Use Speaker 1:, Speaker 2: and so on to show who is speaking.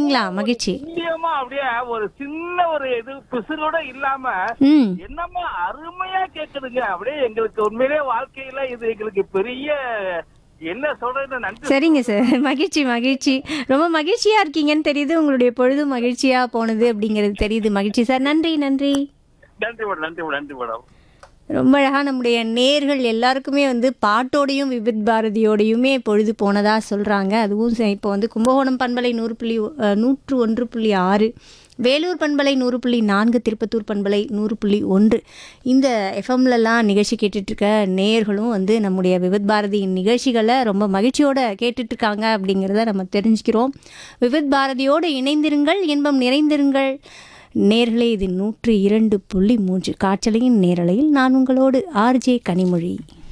Speaker 1: இருக்கீங்களா மகிழ்ச்சி
Speaker 2: துல்லியமா அப்படியே ஒரு சின்ன ஒரு இது பிசுலோட இல்லாம
Speaker 1: ம்
Speaker 2: என்னமா அருமையா கேக்குதுங்க அப்படியே எங்களுக்கு உண்மையிலே வாழ்க்கையில இது எங்களுக்கு பெரிய என்ன சொல்றது நன்றி
Speaker 1: சரிங்க சார் மகிழ்ச்சி மகிழ்ச்சி ரொம்ப மகிழ்ச்சியா இருக்கீங்கன்னு தெரியுது உங்களுடைய பொழுது மகிழ்ச்சியா போனது அப்படிங்கிறது தெரியுது மகிழ்ச்சி சார் நன்றி நன்றி
Speaker 2: நன்றி மேடம் நன்றி மேடம் நன்றி மேடம்
Speaker 1: ரொம்ப அழகா நம்முடைய நேர்கள் எல்லாருக்குமே வந்து பாட்டோடையும் விபித் பாரதியோடையுமே பொழுது போனதா சொல்றாங்க அதுவும் ச- இப்போ வந்து கும்பகோணம் பண்பலை நூறு புள்ளி ஒ- அஹ், நூற்று ஒன்று புள்ளி ஆறு வேலூர் பண்பலை நூறு புள்ளி நான்கு திருப்பத்தூர் பண்பலை நூறு புள்ளி ஒன்று இந்த எஃப்எம்லலாம் நிகழ்ச்சி கேட்டுட்டு இருக்க நேயர்களும் வந்து நம்முடைய விவித் பாரதியின் நிகழ்ச்சிகளை ரொம்ப மகிழ்ச்சியோட கேட்டுட்டு இருக்காங்க அப்படிங்கிறத நம்ம தெரிஞ்சுக்கிறோம் விவித் பாரதியோடு இணைந்திருங்கள் இன்பம் நிறைந்திருங்கள் நேர்களே இது நூற்று இரண்டு புள்ளி மூன்று காற்றலையின் நேரலையில் நான் உங்களோடு ஆர்ஜே கனிமொழி